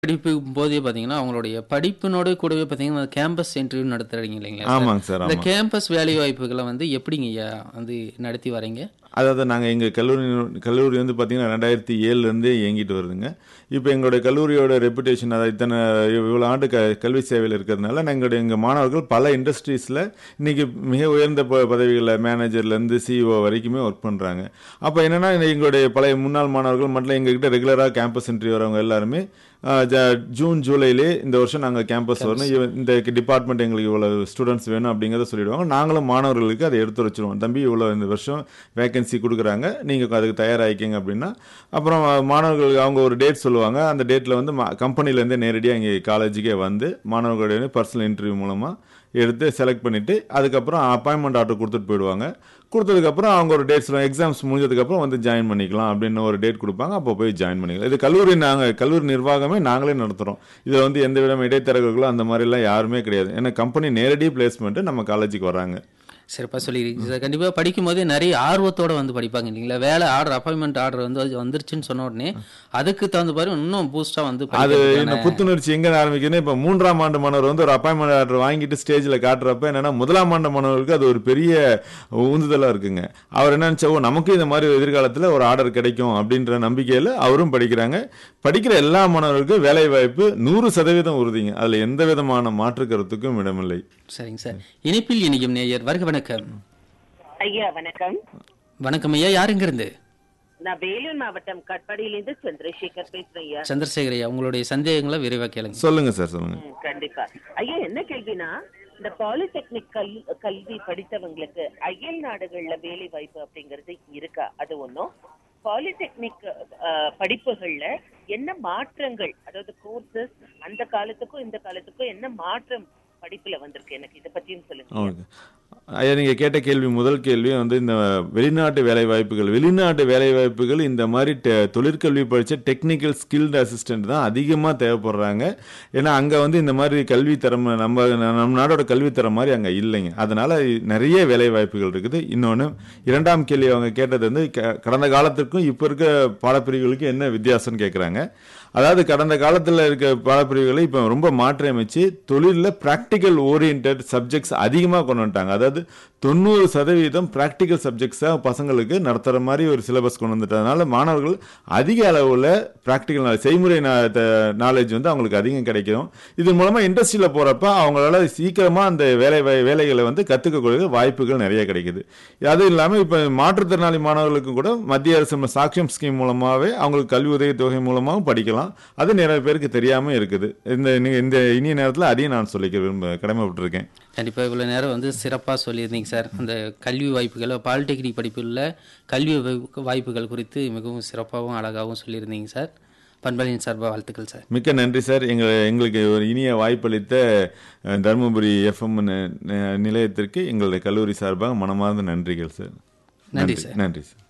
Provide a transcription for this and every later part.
படிப்பு போதே பார்த்தீங்கன்னா, அவங்களுடைய படிப்பினோட கூடவே பார்த்தீங்கன்னா, கேம்பஸ் இன்டர்வியூ நடத்துறீங்க இல்லைங்களா சார்? ஆமாங்க சார், இந்த ஆமா. கேம்பஸ் வேலை வாய்ப்புகள வந்து எப்படிங்கய்யா வந்து நடத்தி வரீங்க? அதாவது நாங்க எங்க கல்லூரி கல்லூரி வந்து பார்த்தீங்கன்னா 2007 இருந்தே இயங்கிட்டு வருதுங்க. இப்ப எங்களுடைய கல்லூரியோட ரெப்புடேஷன் அதாவது இத்தனை இவ்வளவு ஆண்டு க கல்வி சேவையில இருக்கிறதுனால, எங்களுடைய எங்க மாணவர்கள் பல இண்டஸ்ட்ரீஸ்ல இன்னைக்கு மிக உயர்ந்த ப பதவிகள்ல மேனேஜர்ல இருந்து சிஇஓ வரைக்குமே ஒர்க் பண்றாங்க. அப்ப என்னன்னா, எங்களுடைய பழைய முன்னாள் மாணவர்கள் மற்றும் எங்ககிட்ட ரெகுலரா கேம்பஸ் இன்டர்வியூ வரவங்க எல்லாருமே அ ஜ ஜூன், ஜூலைலயே இந்த வருஷம் நாங்க கேம்பஸ் வரணும். இவ- இந்த டிபார்ட்மெண்ட் எங்களுக்கு இவ்வளவு ஸ்டூடெண்ட்ஸ் வேணும் அப்படிங்கிறத சொல்லிடுவாங்க. நாங்களும் மாணவர்களுக்கு அதை எடுத்துரைச்சிருவோம். தம்பி இவ்வளவு இந்த வருஷம் வேகன்சி கொடுக்குறாங்க. நீங்க அதுக்கு தயாராகிக்கங்க அப்படின்னா, அப்புறம் மாணவர்கள் அவங்க ஒரு டேட் சொல்லுவாங்க. அந்த டேட்ல வந்து கம்பெனில இருந்தே நேரடியா இங்க காலேஜுக்கே வந்து மாணவர்களுடைய பர்சனல் இன்டர்வியூ மூலமா எடுத்து செலக்ட் பண்ணிட்டு அதுக்கப்புறம் அப்பாயின்மெண்ட் ஆர்டர் கொடுத்துட்டு போயிடுவாங்க. கொடுத்ததுக்கப்புறம் அவங்க ஒரு டேட் சொல்லுவாங்க. எக்ஸாம்ஸ் முடிஞ்சதுக்கப்புறம் வந்து ஜாயின் பண்ணிக்கலாம் அப்படின்னு ஒரு டேட் கொடுப்பாங்க. அப்போ போய் ஜாயின் பண்ணிக்கலாம். இது கல்லூரி நாங்க கல்லூரி நிர்வாகமே நாங்களே நடத்துறோம். இதுல வந்து எந்த விதமான இடைத்தரகர்களோ அந்த மாதிரி எல்லாம் யாருமே கிடையாது. ஏன்னா கம்பெனி நேரடி பிளேஸ்மெண்ட் நம்ம காலேஜுக்கு வராங்க. சிறப்பா சொல்லியிருக்கீங்க சார். கண்டிப்பா படிக்கும்போதே நிறைய ஆர்வத்தோட வந்து படிப்பாங்க இல்லைங்களா? வேலை ஆர்டர் அப்பாயின்மெண்ட் ஆர்டர் வந்து அது வந்துருச்சுன்னு சொன்ன உடனே, அதுக்கு தகுந்த மாதிரி இன்னும் பூஸ்டா வந்து அது படிக்கிறதுக்கான என்ன புத்துணர்ச்சி எங்க ஆரம்பிக்குதுன்னா இப்ப மூன்றாம் ஆண்டு மாணவர் வந்து ஒரு அப்பாயின்மெண்ட் ஆர்டர் வாங்கிட்டு ஸ்டேஜ்ல காட்டுறப்ப என்னன்னா முதலாம் ஆண்டு மாணவருக்கு அது ஒரு பெரிய உந்துதலா இருக்குங்க அவர் என்ன நினைச்சா, "ஓ, நமக்கு இந்த மாதிரி எதிர்காலத்துல ஒரு ஆர்டர் கிடைக்கும் அப்படின்ற நம்பிக்கையில அவரும் படிக்கிறாங்க படிக்கிற எல்லா மாணவர்களுக்கும் வேலை வாய்ப்பு நூறு சதவீதம் உறுதிங்க அதுல எந்த விதமான மாற்று கருத்துக்கும் இடமில்லை சரிங்க சார். இணைப்பில் இணையும் நேயர் வருக வணக்கம். ஐயா வணக்கம் வணக்கம் ஐயா. யாருங்க இருந்து? நான் வேலூர் மாவட்டம் கட்பாடியிலிருந்து சந்திரசேகர் பேசுறேன் ஐயா சந்திரசேகர் ஐயா. உங்களுடைய சந்தேகங்களை விரைவா கேளுங்க. சொல்லுங்க சார் சொல்லுங்க ம், கண்டிப்பா ஐயா என்ன கேள்வினா இந்த பாலிடெக்னிக் கல் கல்வி படித்தவங்களுக்கு அயல் நாடுகள்ல வேலை வாய்ப்பு அப்படிங்கிறது இருக்கா அது ஒண்ணும் பாலிடெக்னிக் அஹ், படிப்புகள்ல என்ன மாற்றங்கள் அதாவது கோர்சஸ் அந்த காலத்துக்கும் இந்த காலத்துக்கும் என்ன மாற்றம் படிப்புல வந்திருக்கு எனக்கு இத பத்தியும் சொல்லுங்க ஓகே ஐயா நீங்க கேட்ட கேள்வி முதல் கேள்வி வந்து இந்த வெளிநாட்டு வேலை வாய்ப்புகள் வெளிநாட்டு வேலை வாய்ப்புகள் இந்த மாதிரி டெ- தொழிற்கல்வி படிச்ச டெக்னிக்கல் ஸ்கில்டு அசிஸ்டன்ட் தான் அதிகமாக தேவைப்படுறாங்க ஏன்னா அங்க வந்து இந்த மாதிரி கல்வி தரம் நம்ம நம்ம நாடோட கல்வி தரம் மாதிரி அங்க இல்லைங்க அதனால நிறைய வேலை வாய்ப்புகள் இருக்குது இன்னொன்று இரண்டாம் கேள்வி அவங்க கேட்டது வந்து க- கடந்த காலத்துக்கும் இப்போ இருக்க பாடப்பிரிவுகளுக்கும் என்ன வித்தியாசம்னு கேட்குறாங்க அதாவது கடந்த காலத்தில் இருக்க பாடப்பிரிவுகளை இப்போ ரொம்ப மாற்றி அமைச்சு தொழிலில் ப்ராக்டிக்கல் ஓரியன்ட் சப்ஜெக்ட்ஸ் அதிகமாக கொண்டு வந்துட்டாங்க அதாவது தொண்ணூறு சதவீதம் ப்ராக்டிக்கல் சப்ஜெக்ட்ஸாக பசங்களுக்கு நடத்துகிற மாதிரி ஒரு சிலபஸ் கொண்டு வந்துட்டதுனால மாணவர்கள் அதிக அளவில் ப்ராக்டிக்கல் நாலேஜ் செய்முறை நாலேஜ் வந்து அவங்களுக்கு அதிகம் கிடைக்கும் இதன் மூலமாக இண்டஸ்ட்ரியில் போகிறப்ப அவங்களால சீக்கிரமாக அந்த வேலை வாய்- வேலைகளை வந்து கற்றுக்கக்கூடிய வாய்ப்புகள் நிறைய கிடைக்குது அது இல்லாமல் இப்போ மாற்றுத்திறனாளி மாணவர்களுக்கு கூட மத்திய அரசு நம்ம சாக்ஷம் ஸ்கீம் மூலமாகவே அவங்களுக்கு கல்வி உதவி தொகை மூலமாகவும் படிக்கலாம் அது நிறைய பேருக்கு தெரியாமல் இருக்குது இந்த நீங்க இந்த இனிய நேரத்தில் அதையும் நான் சொல்லிக்க விரும்ப கடமைப்பட்டிருக்கேன் கண்டிப்பா இவ்வளவு நேரம் வந்து சிறப்பா சொல்லியிருந்தீங்க சார். அந்த கல்வி வாய்ப்புகள் பாலிடெக்னிக் படிப்பில் கல்வி வாய்ப்பு- வாய்ப்புகள் குறித்து மிகவும் சிறப்பாகவும் அழகாகவும் சொல்லியிருந்தீங்க சார். பண்பலையின் சார்பாக வாழ்த்துக்கள் சார். மிக்க நன்றி சார் எங்கள் எங்களுக்கு ஒரு இனிய வாய்ப்பளித்த அஹ், தருமபுரி எஃப்எம் நிலையத்திற்கு எங்களுடைய கல்லூரி சார்பாக மனமார்ந்த நன்றிகள் சார் நன்றி சார். நன்றி சார்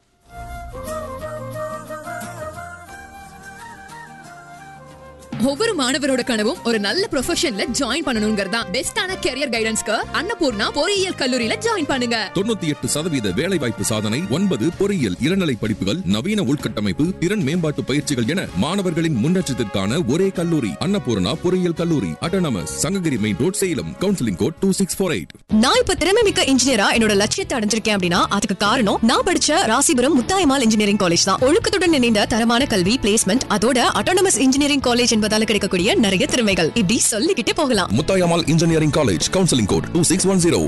ஒவ்வொரு மாணவரோட கனவும் ஒரு நல்ல ப்ரொஃபஷன்ல ஜாயின் பண்ணணுங்கிறது தான் பெஸ்டான கெரியர் கைடன்ஸ்க்கு அன்னபூர்ணா பொறியியல் கல்லூரியில ஜாயின் பண்ணுங்க தொண்ணூத்தி எட்டு சதவீத வேலைவாய்ப்பு சாதனை ஒன்பது பொறியியல் இளநிலை படிப்புகள் நவீன உள்கட்டமைப்பு திறன் மேம்பாட்டு பயிற்சிகள் என மாணவர்களின் முன்னேற்றத்திற்கான ஒரே கல்லூரி அன்னபூர்ணா பொறியியல் கல்லூரி autonomous Sankagiri main road Salem counselling code two six four eight நான் இப்ப திறமை மிக்க இன்ஜினியரா என்னோட லட்சியத்தை அடைஞ்சிருக்கேன் அப்படின்னா அதுக்கு காரணம் நான் படிச்ச ராசிபுரம் முத்தாயமால் இன்ஜினியரிங் காலேஜ் தான் ஒழுக்கத்துடன் இணைந்த தரமான கல்வி பிளேஸ்மெண்ட் அதோட அட்டானமஸ் இன்ஜினியரிங் காலேஜ் என்பதால கிடைக்கக்கூடிய நிறைய திறமைகள் இப்படி சொல்லிக்கிட்டே போகலாம் Muthayammal engineering college counselling code two six one zero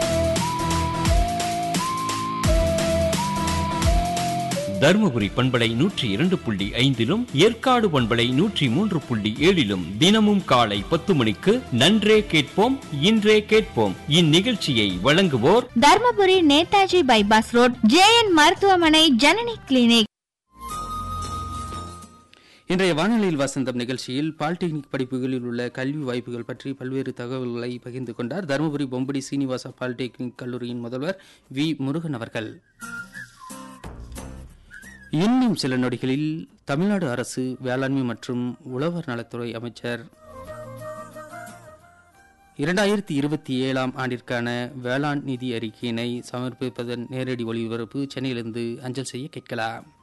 Dharmapuri பண்பலை நூற்றி இரண்டு புள்ளி ஐந்திலும் ஏற்காடு பண்பலை நூற்றி மூன்று புள்ளி ஏழிலும் தினமும் காலை பத்து மணிக்கு நன்றே கேட்போம் இன்றே கேட்போம் இந்நிகழ்ச்சியை வழங்குவோர் Dharmapuri Netaji bypass road JN மருத்துவமனை ஜனனி கிளினிக் இன்றைய வானொலியில் வசந்தம் நிகழ்ச்சியில் பாலிடெக்னிக் படிப்புகளில் உள்ள கல்வி வாய்ப்புகள் பற்றி பல்வேறு தகவல்களை பகிர்ந்து கொண்டார் தருமபுரி பொம்படி சீனிவாசா பாலிடெக்னிக் கல்லூரியின் முதல்வர் வி முருகன் அவர்கள் இன்னும் சில நொடிகளில் தமிழ்நாடு அரசு வேளாண்மை மற்றும் உழவர் நலத்துறை அமைச்சர் இரண்டாயிரத்தி இருபத்தி ஏழாம் ஆண்டிற்கான வேளாண் நிதி அறிக்கையினை சமர்ப்பிப்பதன் நேரடி ஒளிபரப்பு சென்னையிலிருந்து அஞ்சல் செய்ய கேட்கலாம்